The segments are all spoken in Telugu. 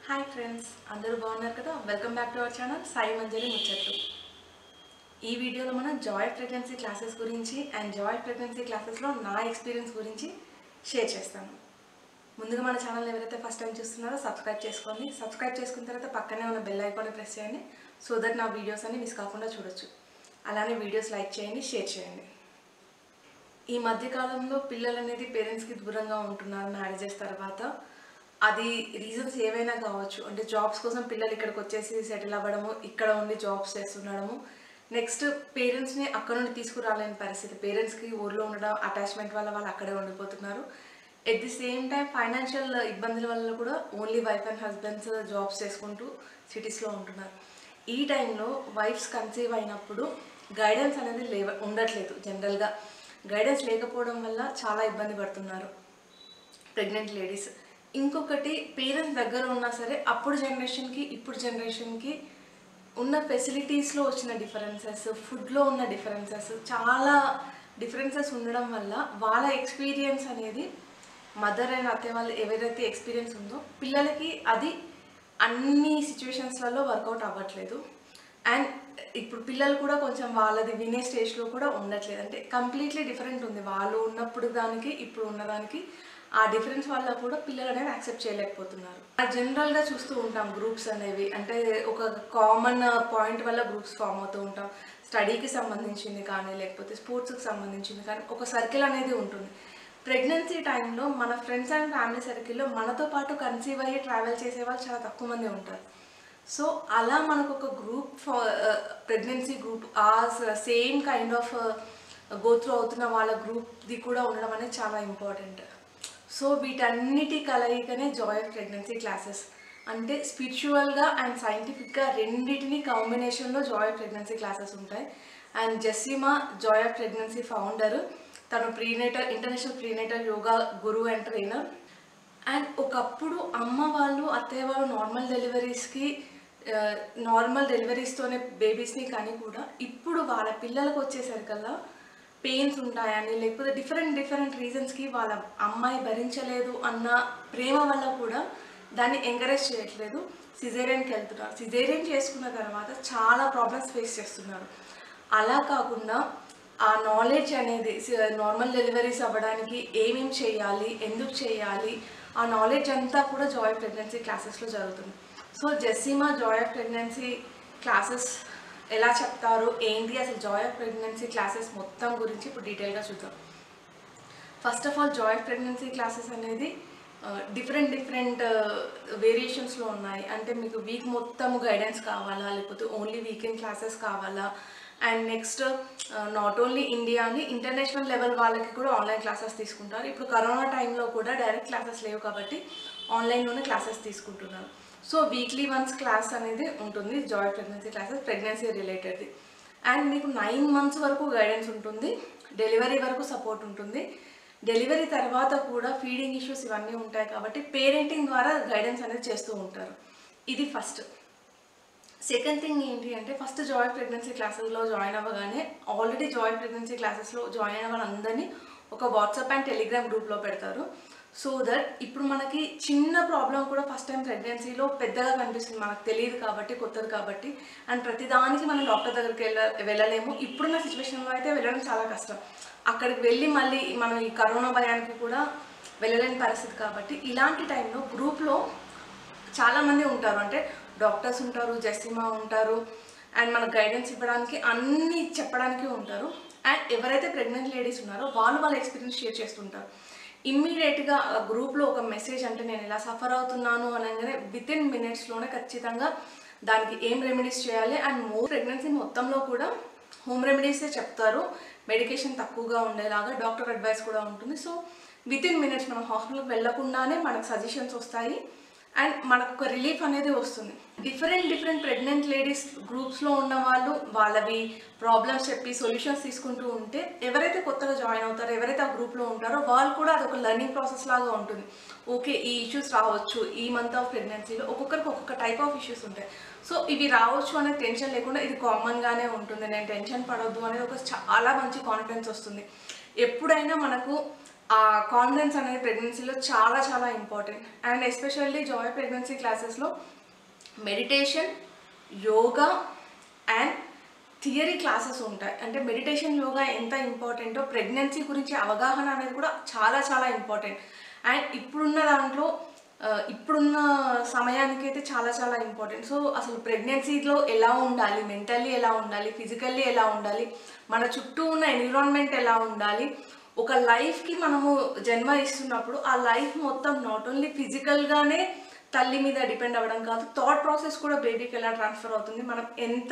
హాయ్ ఫ్రెండ్స్ అందరూ బాగున్నారు కదా welcome back to our channel Sai Manjari ముచ్చట్లు ఈ వీడియోలో మనం జాయ్ ప్రెగ్నెన్సీ క్లాసెస్ గురించి అండ్ జాయ్ ప్రెగ్నెన్సీ క్లాసెస్లో నా ఎక్స్పీరియన్స్ గురించి షేర్ చేస్తాను ముందుగా మన ఛానల్ ఎవరైతే ఫస్ట్ టైం చూస్తున్నారో సబ్స్క్రైబ్ చేసుకోండి సబ్స్క్రైబ్ చేసుకున్న తర్వాత పక్కనే ఉన్న బెల్ ఐకాన్ని ప్రెస్ చేయండి సో దట్ నా వీడియోస్ అన్ని మిస్ కాకుండా చూడొచ్చు అలానే వీడియోస్ లైక్ చేయండి షేర్ చేయండి ఈ మధ్య కాలంలో పిల్లలు అనేది పేరెంట్స్కి దూరంగా ఉంటున్నారు మ్యారేజెస్ తర్వాత అది రీజన్స్ ఏవైనా కావచ్చు అంటే జాబ్స్ కోసం పిల్లలు ఇక్కడికి వచ్చేసి సెటిల్ అవ్వడము ఇక్కడ ఉండి జాబ్స్ చేస్తుండడము నెక్స్ట్ పేరెంట్స్ని అక్కడ నుండి తీసుకురాలేని పరిస్థితి పేరెంట్స్కి ఊర్లో ఉండడం అటాచ్మెంట్ వల్ల వాళ్ళు అక్కడే ఉండిపోతున్నారు at the same time financial ఇబ్బందుల వల్ల కూడా only wife and husbands jobs చేసుకుంటూ సిటీస్లో ఉంటున్నారు ఈ టైంలో వైఫ్స్ కన్సీవ్ అయినప్పుడు గైడెన్స్ అనేది లేవ ఉండట్లేదు జనరల్గా గైడెన్స్ లేకపోవడం వల్ల చాలా ఇబ్బంది పడుతున్నారు ప్రెగ్నెంట్ లేడీస్ ఇంకొకటి పేరెంట్స్ దగ్గర ఉన్నా సరే అప్పుడు జనరేషన్కి ఇప్పుడు జనరేషన్కి ఉన్న ఫెసిలిటీస్లో వచ్చిన డిఫరెన్సెస్ ఫుడ్లో ఉన్న డిఫరెన్సెస్ చాలా డిఫరెన్సెస్ ఉండడం వల్ల వాళ్ళ ఎక్స్పీరియన్స్ అనేది మదర్ అండ్ అత్తయ్య వాళ్ళు ఎవరైతే ఎక్స్పీరియన్స్ ఉందో పిల్లలకి అది అన్ని సిచ్యువేషన్స్లలో వర్కౌట్ అవ్వట్లేదు అండ్ ఇప్పుడు పిల్లలు కూడా కొంచెం వాళ్ళది వినే స్టేజ్లో కూడా ఉండట్లేదు అంటే కంప్లీట్లీ డిఫరెంట్ ఉంది వాళ్ళు ఉన్నప్పుడు దానికి ఇప్పుడు ఉన్నదానికి ఆ డిఫరెన్స్ వల్ల కూడా పిల్లలు అనేది యాక్సెప్ట్ చేయలేకపోతున్నారు జనరల్గా చూస్తూ ఉంటాం గ్రూప్స్ అనేవి అంటే ఒక కామన్ పాయింట్ వల్ల గ్రూప్స్ ఫామ్ అవుతూ ఉంటాం స్టడీకి సంబంధించింది కానీ లేకపోతే స్పోర్ట్స్కి సంబంధించింది కానీ ఒక సర్కిల్ అనేది ఉంటుంది ప్రెగ్నెన్సీ టైంలో మన ఫ్రెండ్స్ అండ్ ఫ్యామిలీ సర్కిల్లో మనతో పాటు కన్సీవ్ అయ్యి ట్రావెల్ చేసే వాళ్ళు చాలా తక్కువ మంది ఉంటారు సో అలా మనకు ఒక గ్రూప్ ప్రెగ్నెన్సీ గ్రూప్ ఆ same kind of go through అవుతున్న వాళ్ళ గ్రూప్ది కూడా ఉండడం అనేది చాలా ఇంపార్టెంట్ సో వీటన్నిటి కలయికనే జాయ్ ఆఫ్ ప్రెగ్నెన్సీ క్లాసెస్ అంటే స్పిరిచువల్గా అండ్ సైంటిఫిక్గా రెండింటిని కాంబినేషన్లో జాయ్ ఆఫ్ ప్రెగ్నెన్సీ క్లాసెస్ ఉంటాయి and Jessima joy of pregnancy founder తను ప్రీనేటర్ ఇంటర్నేషనల్ ప్రీనేటర్ యోగా గురువు అండ్ ట్రైనర్ అండ్ ఒకప్పుడు అమ్మ వాళ్ళు అత్తయ్య వాళ్ళు నార్మల్ డెలివరీస్కి నార్మల్ డెలివరీస్తోనే బేబీస్ని కానీ కూడా ఇప్పుడు వాళ్ళ పిల్లలకు వచ్చేసరికల్లా పెయిన్స్ ఉంటాయని లేకపోతే డిఫరెంట్ డిఫరెంట్ రీజన్స్కి వాళ్ళ అమ్మాయి భరించలేదు అన్న ప్రేమ వల్ల కూడా దాన్ని ఎంకరేజ్ చేయట్లేదు సిజేరియన్కి వెళ్తున్నారు సిజేరియన్ చేసుకున్న తర్వాత చాలా ప్రాబ్లమ్స్ ఫేస్ చేస్తున్నారు అలా కాకుండా ఆ నాలెడ్జ్ అనేది నార్మల్ డెలివరీస్ అవ్వడానికి ఏమేమి చేయాలి ఎందుకు చేయాలి ఆ నాలెడ్జ్ అంతా కూడా జాయ్ ప్రెగ్నెన్సీ క్లాసెస్లో జరుగుతుంది so Jessima joy of pregnancy classes ఎలా చెప్తారు ఏంటి అసలు జాయ్ ఆఫ్ ప్రెగ్నెన్సీ క్లాసెస్ మొత్తం గురించి ఇప్పుడు డీటెయిల్గా చూద్దాం first of all joy of pregnancy classes అనేది డిఫరెంట్ డిఫరెంట్ వేరియేషన్స్లో ఉన్నాయి అంటే మీకు వీక్ మొత్తం గైడెన్స్ కావాలా లేకపోతే ఓన్లీ వీకెండ్ క్లాసెస్ కావాలా అండ్ నెక్స్ట్ నాట్ ఓన్లీ ఇండియాని ఇంటర్నేషనల్ లెవెల్ వాళ్ళకి కూడా ఆన్లైన్ క్లాసెస్ తీసుకుంటారు ఇప్పుడు కరోనా టైంలో కూడా డైరెక్ట్ క్లాసెస్ లేవు కాబట్టి ఆన్లైన్లోనే క్లాసెస్ తీసుకుంటున్నారు సో వీక్లీ వన్స్ క్లాస్ అనేది ఉంటుంది జాయ్ ప్రెగ్నెన్సీ క్లాసెస్ ప్రెగ్నెన్సీ రిలేటెడ్ది అండ్ మీకు నైన్ మంత్స్ వరకు గైడెన్స్ ఉంటుంది డెలివరీ వరకు సపోర్ట్ ఉంటుంది డెలివరీ తర్వాత కూడా ఫీడింగ్ ఇష్యూస్ ఇవన్నీ ఉంటాయి కాబట్టి పేరెంటింగ్ ద్వారా గైడెన్స్ అనేది చేస్తూ ఉంటారు ఇది ఫస్ట్ సెకండ్ థింగ్ ఏంటి అంటే ఫస్ట్ జాయ్ ప్రెగ్నెన్సీ క్లాసెస్లో జాయిన్ అవ్వగానే ఆల్రెడీ జాయ్ ప్రెగ్నెన్సీ క్లాసెస్లో జాయిన్ అయిన వాళ్ళందరినీ ఒక వాట్సాప్ అండ్ టెలిగ్రామ్ గ్రూప్లో పెడతారు సో దట్ ఇప్పుడు మనకి చిన్న ప్రాబ్లం కూడా ఫస్ట్ టైం ప్రెగ్నెన్సీలో పెద్దగా కనిపిస్తుంది మనకు తెలియదు కాబట్టి కొత్తది కాబట్టి అండ్ ప్రతిదానికి మనం డాక్టర్ దగ్గరికి వెళ్ళ వెళ్ళలేము ఇప్పుడున్న సిచ్యువేషన్లో అయితే వెళ్ళడం చాలా కష్టం అక్కడికి వెళ్ళి మళ్ళీ మనం ఈ కరోనా భయానికి కూడా వెళ్ళలేని పరిస్థితి కాబట్టి ఇలాంటి టైంలో గ్రూప్లో చాలామంది ఉంటారు అంటే డాక్టర్స్ ఉంటారు జెస్సిమా ఉంటారు అండ్ మనకు గైడెన్స్ ఇవ్వడానికి అన్నీ చెప్పడానికి ఉంటారు అండ్ ఎవరైతే ప్రెగ్నెంట్ లేడీస్ ఉన్నారో వాళ్ళు వాళ్ళ ఎక్స్పీరియన్స్ షేర్ చేస్తుంటారు ఇమ్మీడియట్గా గ్రూప్లో ఒక మెసేజ్ అంటే నేను ఇలా సఫర్ అవుతున్నాను అనగానే విత్ ఇన్ మినిట్స్లోనే ఖచ్చితంగా దానికి ఏం రెమెడీస్ చేయాలి అండ్ మోర్ ప్రెగ్నెన్సీ మొత్తంలో కూడా హోమ్ రెమెడీసే చెప్తారు మెడికేషన్ తక్కువగా ఉండేలాగా డాక్టర్ అడ్వైస్ కూడా ఉంటుంది సో విత్ ఇన్ మినిట్స్ మనం హాస్పిటల్కి వెళ్ళకుండానే మనకు సజెషన్స్ వస్తాయి అండ్ మనకు ఒక రిలీఫ్ అనేది వస్తుంది డిఫరెంట్ డిఫరెంట్ ప్రెగ్నెంట్ లేడీస్ గ్రూప్స్లో ఉన్న వాళ్ళు వాళ్ళవి ప్రాబ్లమ్స్ చెప్పి సొల్యూషన్స్ తీసుకుంటూ ఉంటే ఎవరైతే కొత్తగా జాయిన్ అవుతారో ఎవరైతే ఆ గ్రూప్లో ఉంటారో వాళ్ళు కూడా అదొక లెర్నింగ్ ప్రాసెస్ లాగా ఉంటుంది ఓకే ఈ ఇష్యూస్ రావచ్చు ఈ మంత్ ఆఫ్ ప్రెగ్నెన్సీలో ఒక్కొక్కరికి ఒక్కొక్క టైప్ ఆఫ్ ఇష్యూస్ ఉంటాయి సో ఇవి రావచ్చు అనే టెన్షన్ లేకుండా ఇది కామన్గానే ఉంటుంది నేను టెన్షన్ పడవద్దు అనేది ఒక చాలా మంచి కాన్ఫిడెన్స్ వస్తుంది ఎప్పుడైనా మనకు ఆ కాన్ఫిడెన్స్ అనేది ప్రెగ్నెన్సీలో చాలా చాలా important and especially joy pregnancy క్లాసెస్లో meditation yoga and theory classes ఉంటాయి అంటే మెడిటేషన్ యోగా ఎంత ఇంపార్టెంటో ప్రెగ్నెన్సీ గురించి అవగాహన అనేది కూడా చాలా చాలా ఇంపార్టెంట్ అండ్ ఇప్పుడున్న దాంట్లో ఆ, ఇప్పుడున్న సమయానికి అయితే చాలా చాలా ఇంపార్టెంట్ సో అసలు ప్రెగ్నెన్సీలో ఎలా ఉండాలి మెంటల్లీ ఎలా ఉండాలి ఫిజికల్లీ ఎలా ఉండాలి మన చుట్టూ ఉన్న ఎన్విరాన్మెంట్ ఎలా ఉండాలి ఒక లైఫ్కి మనము జన్మ ఇస్తున్నప్పుడు ఆ లైఫ్ మొత్తం నాట్ ఓన్లీ ఫిజికల్గానే తల్లి మీద డిపెండ్ అవ్వడం కాదు థాట్ ప్రాసెస్ కూడా బేబీకి ఎలా ట్రాన్స్ఫర్ అవుతుంది మనం ఎంత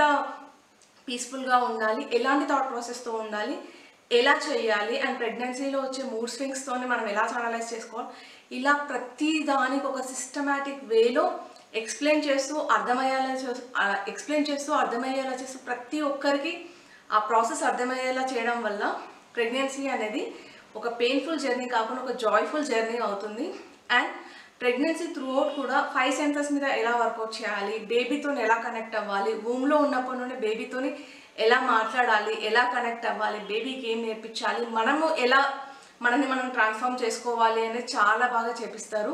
పీస్ఫుల్గా ఉండాలి ఎలాంటి థాట్ ప్రాసెస్తో ఉండాలి ఎలా చేయాలి అండ్ ప్రెగ్నెన్సీలో వచ్చే మూడ్ స్వింగ్స్తోని మనం ఎలా ఛానలైజ్ చేసుకోవాలి ఇలా ప్రతి దానికి ఒక సిస్టమేటిక్ వేలో ఎక్స్ప్లెయిన్ చేస్తూ అర్థమయ్యేలా చేస్తూ ఎక్స్ప్లెయిన్ చేస్తూ అర్థమయ్యేలా చేస్తూ ప్రతి ఒక్కరికి ఆ ప్రాసెస్ అర్థమయ్యేలా చేయడం వల్ల ప్రెగ్నెన్సీ అనేది ఒక పెయిన్ఫుల్ జర్నీ కాకుండా ఒక జాయ్ఫుల్ జర్నీ అవుతుంది అండ్ ప్రెగ్నెన్సీ త్రూ అవుట్ కూడా ఫైవ్ సెన్సెస్ మీద ఎలా వర్కౌట్ చేయాలి బేబీతో ఎలా కనెక్ట్ అవ్వాలి వూమ్లో ఉన్నప్పటి నుండి బేబీతోని ఎలా మాట్లాడాలి ఎలా కనెక్ట్ అవ్వాలి బేబీకి ఏం నేర్పించాలి మనము ఎలా మనని మనం ట్రాన్స్ఫార్మ్ చేసుకోవాలి అనేది చాలా బాగా చేపిస్తారు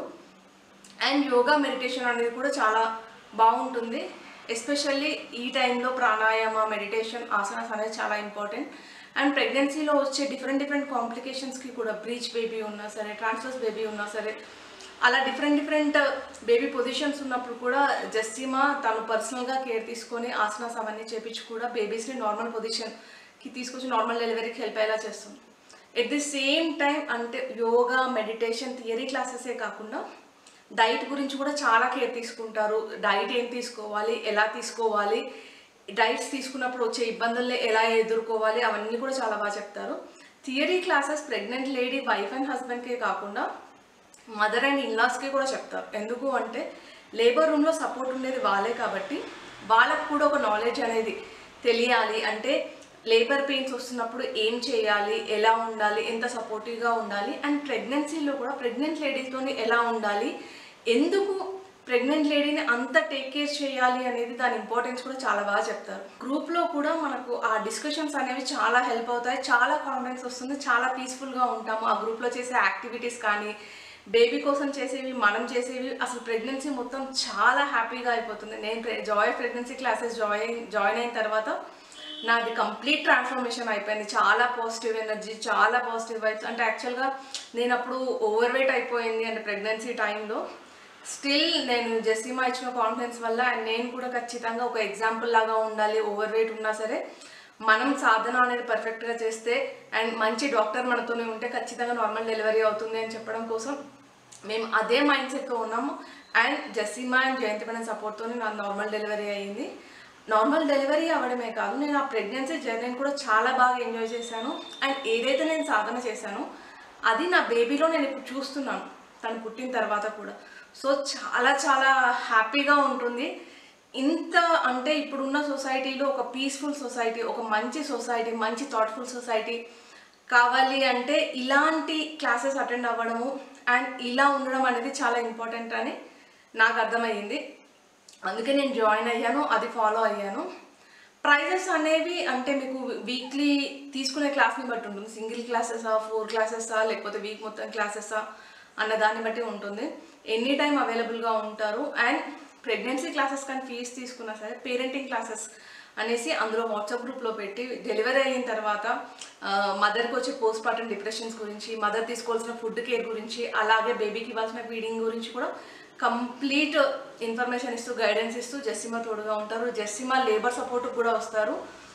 అండ్ యోగా మెడిటేషన్ అనేది కూడా చాలా బాగుంటుంది ఎస్పెషల్లీ ఈ టైంలో ప్రాణాయామ మెడిటేషన్ ఆసనాస్ అనేది చాలా ఇంపార్టెంట్ అండ్ ప్రెగ్నెన్సీలో వచ్చే డిఫరెంట్ డిఫరెంట్ కాంప్లికేషన్స్కి కూడా బ్రీచ్ బేబీ ఉన్నా సరే ట్రాన్స్ఫర్స్ బేబీ ఉన్నా సరే అలా డిఫరెంట్ డిఫరెంట్ బేబీ పొజిషన్స్ ఉన్నప్పుడు కూడా జస్టిమా తను పర్సనల్గా కేర్ తీసుకొని ఆసనాస్ అవన్నీ చేపించి కూడా బేబీస్ని నార్మల్ పొజిషన్కి తీసుకొచ్చి నార్మల్ డెలివరీకి హెల్ప్ అయ్యేలా చేస్తుంది ఎట్ ది సేమ్ టైం అంటే యోగా మెడిటేషన్ థియరీ క్లాసెసే కాకుండా డైట్ గురించి కూడా చాలా కేర్ తీసుకుంటారు డైట్ ఏం తీసుకోవాలి ఎలా తీసుకోవాలి డైట్స్ తీసుకున్నప్పుడు వచ్చే ఇబ్బందుల్ని ఎలా ఎదుర్కోవాలి అవన్నీ కూడా చాలా బాగా చెప్తారు theory classes pregnant lady wife and హస్బెండ్కే కాకుండా మదర్ అండ్ ఇన్లాస్కి కూడా చెప్తారు ఎందుకు అంటే లేబర్ రూమ్లో సపోర్ట్ ఉండేది వాళ్ళే కాబట్టి వాళ్ళకు కూడా ఒక నాలెడ్జ్ అనేది తెలియాలి అంటే లేబర్ పెయిన్స్ వస్తున్నప్పుడు ఏం చేయాలి ఎలా ఉండాలి ఎంత సపోర్టివ్గా ఉండాలి అండ్ ప్రెగ్నెన్సీలో కూడా ప్రెగ్నెంట్ లేడీతోని ఎలా ఉండాలి ఎందుకు ప్రెగ్నెంట్ లేడీని అంత టేక్ కేర్ చేయాలి అనేది దాని ఇంపార్టెన్స్ కూడా చాలా బాగా చెప్తారు గ్రూప్లో కూడా మనకు ఆ డిస్కషన్స్ అనేవి చాలా హెల్ప్ అవుతాయి చాలా కాన్ఫిడెన్స్ వస్తుంది చాలా పీస్ఫుల్గా ఉంటాము ఆ గ్రూప్లో చేసే యాక్టివిటీస్ కానీ బేబీ కోసం చేసేవి మనం చేసేవి అసలు ప్రెగ్నెన్సీ మొత్తం చాలా హ్యాపీగా అయిపోతుంది నేను joy pregnancy classes join join అయిన తర్వాత నాది కంప్లీట్ ట్రాన్స్ఫర్మేషన్ అయిపోయింది చాలా పాజిటివ్ ఎనర్జీ చాలా పాజిటివ్ వైబ్స్ అంటే యాక్చువల్గా నేను అప్పుడు ఓవర్ వెయిట్ అయిపోయింది అంటే ప్రెగ్నెన్సీ టైంలో స్టిల్ నేను జెసిమా ఇచ్చిన కాన్ఫిడెన్స్ వల్ల అండ్ నేను కూడా ఖచ్చితంగా ఒక ఎగ్జాంపుల్ లాగా ఉండాలి ఓవర్ వెయిట్ ఉన్నా సరే మనం సాధన అనేది పర్ఫెక్ట్గా చేస్తే అండ్ మంచి డాక్టర్ మనతోనే ఉంటే ఖచ్చితంగా నార్మల్ డెలివరీ అవుతుంది అని చెప్పడం కోసం మేము అదే మైండ్ సెట్తో ఉన్నాము అండ్ జసీమా అండ్ జయంతి పైన సపోర్ట్తో నా నార్మల్ డెలివరీ అయ్యింది నార్మల్ డెలివరీ అవ్వడమే కాదు నేను ఆ ప్రెగ్నెన్సీ జర్నీని కూడా చాలా బాగా ఎంజాయ్ చేశాను అండ్ ఏదైతే నేను సాధన చేశానో అది నా బేబీలో నేను ఇప్పుడు చూస్తున్నాను తను పుట్టిన తర్వాత కూడా సో చాలా చాలా హ్యాపీగా ఉంటుంది ఇంత అంటే ఇప్పుడున్న సొసైటీలో ఒక పీస్ఫుల్ సొసైటీ ఒక మంచి సొసైటీ మంచి థాట్ఫుల్ సొసైటీ కావాలి అంటే ఇలాంటి క్లాసెస్ అటెండ్ అవ్వడము అండ్ ఇలా ఉండడం అనేది చాలా ఇంపార్టెంట్ అని నాకు అర్థమయ్యింది అందుకే నేను జాయిన్ అయ్యాను అది ఫాలో అయ్యాను ప్రైజెస్ అనేవి అంటే మీకు వీక్లీ తీసుకునే క్లాస్ని బట్టి ఉంటుంది సింగిల్ క్లాసెసా ఫోర్ క్లాసెసా లేకపోతే వీక్ మొత్తం క్లాసెసా అన్న దాన్ని బట్టి ఉంటుంది ఎనీ టైం అవైలబుల్గా ఉంటారు అండ్ ప్రెగ్నెన్సీ క్లాసెస్ కానీ ఫీజు తీసుకున్నా సరే పేరెంటింగ్ క్లాసెస్ అనేసి అందులో వాట్సాప్ గ్రూప్లో పెట్టి డెలివరీ అయిన తర్వాత మదర్కి వచ్చే పోస్ట్ పార్టం డిప్రెషన్స్ గురించి మదర్ తీసుకోవాల్సిన ఫుడ్ కేర్ గురించి అలాగే బేబీకి ఇవ్వాల్సిన ఫీడింగ్ గురించి కూడా కంప్లీట్ ఇన్ఫర్మేషన్ ఇస్తూ గైడెన్స్ ఇస్తూ జెస్సిమా తోడుగా ఉంటారు జెస్సిమా లేబర్ సపోర్ట్ కూడా వస్తారు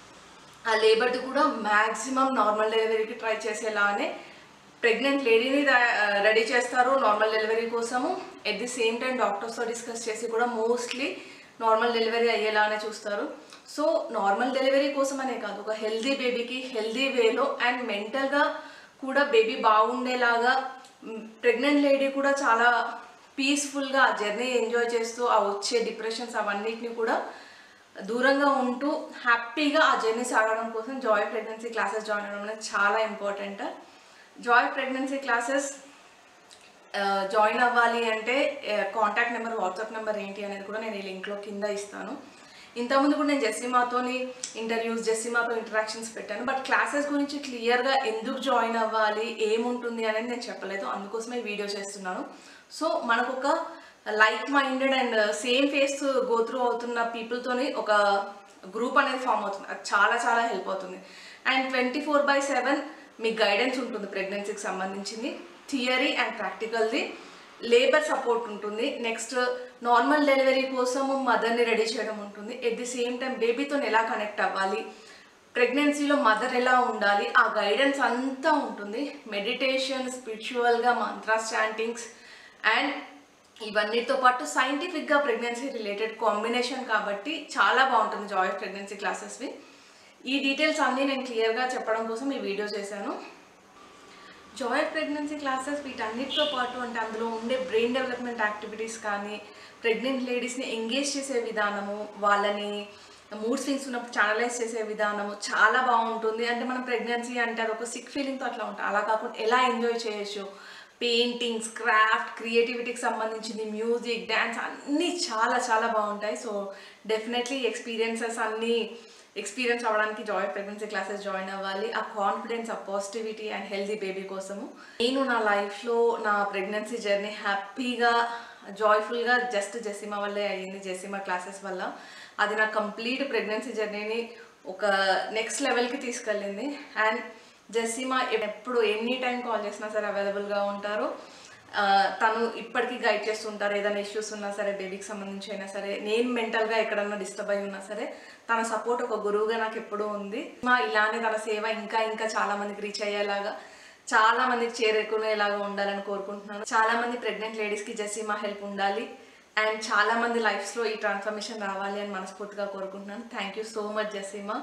ఆ లేబర్ది కూడా మ్యాక్సిమం నార్మల్ డెలివరీకి ట్రై చేసేలానే ప్రెగ్నెంట్ లేడీని రెడీ చేస్తారు నార్మల్ డెలివరీ కోసము ఎట్ ది సేమ్ టైం డాక్టర్స్తో డిస్కస్ చేసి కూడా మోస్ట్లీ నార్మల్ డెలివరీ అయ్యేలానే చూస్తారు సో నార్మల్ డెలివరీ కోసం అనే కాదు ఒక హెల్దీ బేబీకి హెల్దీ వేలో అండ్ మెంటల్గా కూడా బేబీ బాగుండేలాగా ప్రెగ్నెంట్ లేడీ కూడా చాలా పీస్ఫుల్గా ఆ జర్నీ ఎంజాయ్ చేస్తూ ఆ వచ్చే డిప్రెషన్స్ అవన్నిటిని కూడా దూరంగా ఉంటూ హ్యాపీగా ఆ జర్నీ సాగడం కోసం జాయ్ ప్రెగ్నెన్సీ క్లాసెస్ జాయిన్ అవ్వడం అనేది చాలా important joy pregnancy classes join అవ్వాలి అంటే కాంటాక్ట్ నెంబర్ వాట్సాప్ నెంబర్ ఏంటి అనేది కూడా నేను ఈ లింక్లో కింద ఇస్తాను ఇంతకుముందు కూడా నేను జెస్సిమాతోని ఇంటర్వ్యూస్ జెస్సిమాతో ఇంటరాక్షన్స్ పెట్టాను బట్ క్లాసెస్ గురించి క్లియర్గా ఎందుకు జాయిన్ అవ్వాలి ఏముంటుంది అనేది నేను చెప్పలేదు అందుకోసమే ఈ వీడియో చేస్తున్నాను సో మనకు ఒక like minded and same phase go through అవుతున్న పీపుల్తోని ఒక గ్రూప్ అనేది ఫామ్ అవుతుంది అది చాలా చాలా హెల్ప్ అవుతుంది and twenty four by seven మీకు గైడెన్స్ ఉంటుంది ప్రెగ్నెన్సీకి సంబంధించింది థియరీ అండ్ ప్రాక్టికల్ది లేబర్ సపోర్ట్ ఉంటుంది నెక్స్ట్ నార్మల్ డెలివరీ కోసము మదర్ని రెడీ చేయడం ఉంటుంది ఎట్ ది సేమ్ టైం బేబీతో ఎలా కనెక్ట్ అవ్వాలి ప్రెగ్నెన్సీలో మదర్ ఎలా ఉండాలి ఆ గైడెన్స్ అంతా ఉంటుంది మెడిటేషన్ స్పిరిచువల్గా మంత్రాస్ చాంటింగ్స్ అండ్ ఇవన్నిటితో పాటు సైంటిఫిక్గా ప్రెగ్నెన్సీ రిలేటెడ్ కాంబినేషన్ కాబట్టి చాలా బాగుంటుంది జాయ్ ఆఫ్ ప్రెగ్నెన్సీ క్లాసెస్వి ఈ డీటెయిల్స్ అన్నీ నేను క్లియర్గా చెప్పడం కోసం ఈ వీడియో చేశాను జాయ్ ఆఫ్ ప్రెగ్నెన్సీ క్లాసెస్ వీటన్నిటితో పాటు అంటే అందులో ఉండే బ్రెయిన్ డెవలప్మెంట్ యాక్టివిటీస్ కానీ ప్రెగ్నెంట్ లేడీస్ని ఎంగేజ్ చేసే విధానము వాళ్ళని మూడ్ స్వింగ్స్ ఉన్నప్పుడు ఛానలైజ్ చేసే విధానము చాలా బాగుంటుంది అంటే మనం ప్రెగ్నెన్సీ అంటే అది ఒక సిక్ ఫీలింగ్తో అట్లా ఉంటుంది అలా కాకుండా ఎలా ఎంజాయ్ చేయొచ్చు పెయింటింగ్స్ క్రాఫ్ట్ క్రియేటివిటీకి సంబంధించింది మ్యూజిక్ డ్యాన్స్ అన్నీ చాలా చాలా బాగుంటాయి సో డెఫినెట్లీ ఎక్స్పీరియన్సెస్ అన్నీ ఎక్స్పీరియన్స్ అవ్వడానికి జాయ్ ప్రెగ్నెన్సీ క్లాసెస్ జాయిన్ అవ్వాలి ఆ కాన్ఫిడెన్స్ ఆ పాజిటివిటీ అండ్ హెల్తీ బేబీ కోసము నేను నా లైఫ్లో నా ప్రెగ్నెన్సీ జర్నీ హ్యాపీగా జాయ్ఫుల్గా జస్ట్ జెసిమా వల్లే అయ్యింది జెసిమా క్లాసెస్ వల్ల అది నా కంప్లీట్ ప్రెగ్నెన్సీ జర్నీని ఒక నెక్స్ట్ లెవెల్కి తీసుకెళ్ళింది అండ్ జెసిమా ఎప్పుడు ఎనీ టైం కాల్ చేసినా సరే అవైలబుల్గా ఉంటారు ఆ, తను ఇప్పటికీ గైడ్ చేస్తుంటారు ఏదైనా ఇష్యూస్ ఉన్నా సరే బేబీకి సంబంధించి అయినా సరే నేను మెంటల్గా ఎక్కడన్నా డిస్టర్బ్ అయి ఉన్నా సరే తన సపోర్ట్ ఒక గురువుగా నాకు ఎప్పుడూ ఉంది మా ఇలానే తన సేవ ఇంకా ఇంకా చాలా మందికి రీచ్ అయ్యేలాగా చాలా మందికి చేరుకునేలాగా ఉండాలని కోరుకుంటున్నాను చాలా మంది ప్రెగ్నెంట్ లేడీస్కి జెసిమా హెల్ప్ ఉండాలి అండ్ చాలా మంది లైఫ్స్లో ఈ ట్రాన్స్ఫర్మేషన్ రావాలి అని మనస్ఫూర్తిగా కోరుకుంటున్నాను thank you so much Jessima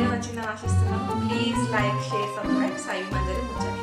video నచ్చిందని ఆశిస్తున్నాను please like share subscribe Sai Manjari ముచ్చట్లు